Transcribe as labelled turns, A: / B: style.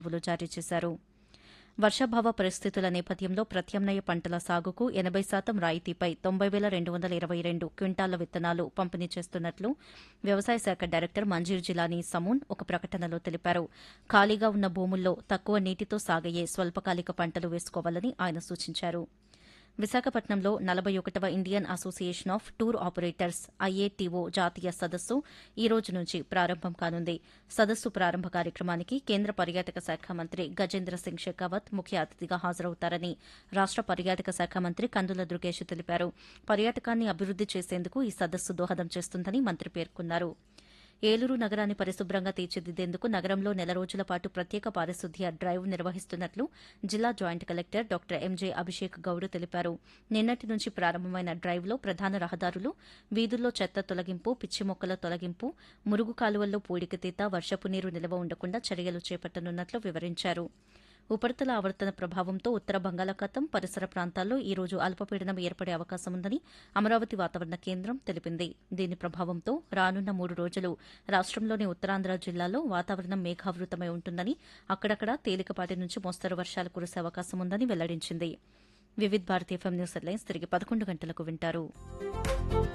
A: ఉత్తర్వులు జారీ చేశారు వర్షాభావ పరిస్థితుల నేపథ్యంలో ప్రత్యామ్నాయ పంటల సాగుకు ఎనబై శాతం రాయితీపై తొంభై వేల రెండు వందల ఇరవై రెండు క్వింటాళ్ల విత్తనాలు పంపిణీ చేస్తున్నట్లు వ్యవసాయ శాఖ డైరెక్టర్ మంజీర్ జిలానీ సమూన్ ఒక ప్రకటనలో తెలిపారు ఖాళీగా ఉన్న భూముల్లో తక్కువ నీటితో సాగయ్యే స్వల్పకాలిక పంటలు వేసుకోవాలని ఆయన సూచించారు విశాఖపట్నంలో నలభై ఒకటవ Indian association of tour operators IATO జాతీయ సదస్సు ఈ రోజు నుంచి ప్రారంభం కానుంది సదస్సు ప్రారంభ కార్యక్రమానికి కేంద్ర పర్యాటక శాఖ మంత్రి గజేంద్ర సింగ్ షెకావత్ ముఖ్య అతిథిగా హాజరవుతారని రాష్ట పర్యాటక శాఖ మంత్రి కందుల దుర్గేష్ తెలిపారు పర్యాటకాన్ని అభివృద్ది చేసేందుకు ఈ సదస్సు దోహదం చేస్తుందని మంత్రి పేర్కొన్నారు ఏలూరు నగరాన్ని పరిశుభ్రంగా తీర్చిదిద్దేందుకు నగరంలో నెల రోజుల పాటు ప్రత్యేక పారిశుద్ధ్య డ్రైవ్ నిర్వహిస్తున్నట్లు జిల్లా joint collector doctor MJ Abhishek Goud తెలిపారు నిన్నటి నుంచి ప్రారంభమైన డ్రైవ్లో ప్రధాన రహదారులు వీధుల్లో చెత్త తొలగింపు పిచ్చి మొక్కల తొలగింపు మురుగు కాలువల్లో పూడికతీత వర్షపు నీరు నిల్వ ఉండకుండా చర్యలు చేపట్టనున్నట్లు వివరించారు ఉపరితల ఆవర్తన ప్రభావంతో ఉత్తర బంగాళాఖాతం పరిసర ప్రాంతాల్లో ఈ రోజు అల్పపీడనం ఏర్పడే అవకాశం ఉందని అమరావతి వాతావరణ కేంద్రం తెలిపింది దీని ప్రభావంతో రానున్న మూడు రోజులు రాష్టంలోని ఉత్తరాంధ్ర జిల్లాల్లో వాతావరణం మేఘావృతమై ఉంటుందని అక్కడక్కడ తేలికపాటి నుంచి మోస్తరు వర్షాలు కురిసే అవకాశం ఉందని వెల్లడించింది Vividh Bharatiya FM news headlines తిరిగి పదకొండు గంటలకు వింటారు